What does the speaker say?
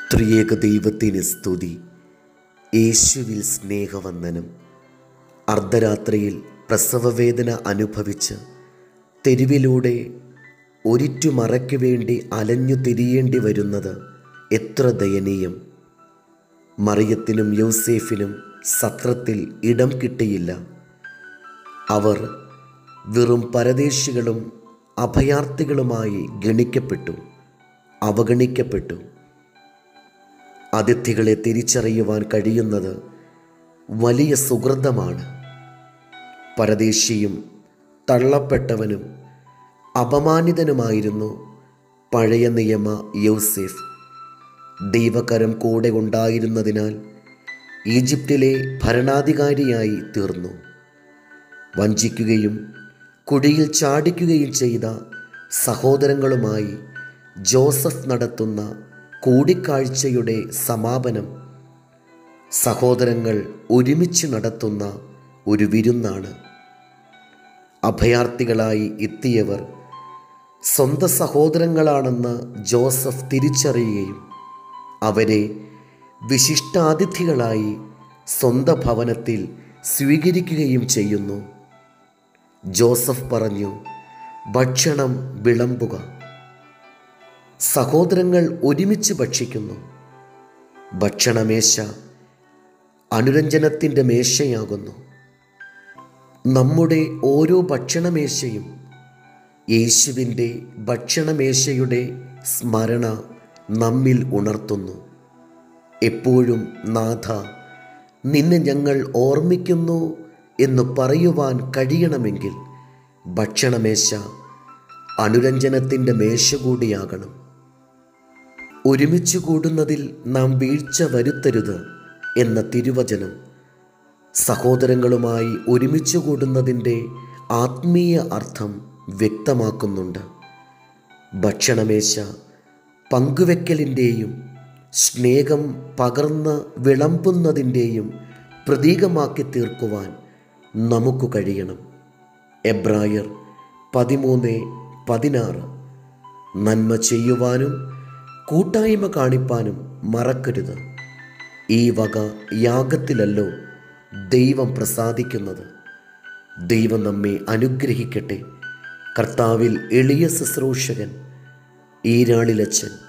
ത്രിയേക ദൈവത്തിന് സ്തുതി യേശുവിൽ സ്നേഹവന്ദനം അർദ്ധരാത്രിയിൽ പ്രസവവേദന അനുഭവിച്ച് തെരുവിലൂടെ ഒരിറ്റു മറയ്ക്കു വേണ്ടി അലഞ്ഞു തിരിയേണ്ടി വരുന്നത് എത്ര ദയനീയം മറിയത്തിനും യൗസേഫിനും സത്രത്തിൽ ഇടം കിട്ടിയില്ല അവർ വെറും പരദേശികളും അഭയാർത്ഥികളുമായി ഗണിക്കപ്പെട്ടു അവഗണിക്കപ്പെട്ടു അതിഥികളെ തിരിച്ചറിയുവാൻ കഴിയുന്നത് വലിയ സുഹൃതമാണ് പരദേശിയും തള്ളപ്പെട്ടവനും അപമാനിതനുമായിരുന്നു പഴയ നിയമ യൗസേഫ് ദൈവകരം കൂടെ ഉണ്ടായിരുന്നതിനാൽ ഈജിപ്തിലെ ഭരണാധികാരിയായി തീർന്നു വഞ്ചിക്കുകയും കുഴിയിൽ ചാടിക്കുകയും ചെയ്ത സഹോദരങ്ങളുമായി ജോസഫ് നടത്തുന്ന കൂടിക്കാഴ്ചയുടെ സമാപനം സഹോദരങ്ങൾ ഒരുമിച്ച് നടത്തുന്ന ഒരു വിരുന്നാണ് അഭയാർത്ഥികളായി എത്തിയവർ സ്വന്തം സഹോദരങ്ങളാണെന്ന് ജോസഫ് തിരിച്ചറിയുകയും അവരെ വിശിഷ്ടാതിഥികളായി സ്വന്തം ഭവനത്തിൽ സ്വീകരിക്കുകയും ചെയ്യുന്നു ജോസഫ് പറഞ്ഞു ഭക്ഷണം വിളമ്പുക സഹോദരങ്ങൾ ഒരുമിച്ച് ഭക്ഷിക്കുന്നു ഭക്ഷണമേശ അനുരഞ്ജനത്തിൻ്റെ മേശയാകുന്നു നമ്മുടെ ഓരോ ഭക്ഷണമേശയും യേശുവിൻ്റെ ഭക്ഷണമേശയുടെ സ്മരണ നമ്മിൽ ഉണർത്തുന്നു എപ്പോഴും നാഥ നിന്നെ ഞങ്ങൾ ഓർമ്മിക്കുന്നു എന്ന് പറയുവാൻ കഴിയണമെങ്കിൽ ഭക്ഷണമേശ അനുരഞ്ജനത്തിൻ്റെ മേശ കൂടിയാകണം ഒരുമിച്ച് കൂടുന്നതിൽ നാം വീഴ്ച വരുത്തരുത് എന്ന തിരുവചനം സഹോദരങ്ങളുമായി ഒരുമിച്ച് കൂടുന്നതിൻ്റെ ആത്മീയ അർത്ഥം വ്യക്തമാക്കുന്നുണ്ട് ഭക്ഷണമേശ പങ്കുവെക്കലിൻ്റെയും സ്നേഹം പകർന്ന് വിളമ്പുന്നതിൻ്റെയും പ്രതീകമാക്കി തീർക്കുവാൻ നമുക്ക് കഴിയണം എബ്രായർ പതിമൂന്ന് പതിനാറ് നന്മ ചെയ്യുവാനും കൂട്ടായ്മ കാണിപ്പാനും മറക്കരുത് ഈ വക യാഗത്തിലല്ലോ ദൈവം പ്രസാദിക്കുന്നത് ദൈവം നമ്മെ അനുഗ്രഹിക്കട്ടെ കർത്താവിൽ എളിയ ശുശ്രൂഷകൻ ഈരാളിലച്ചൻ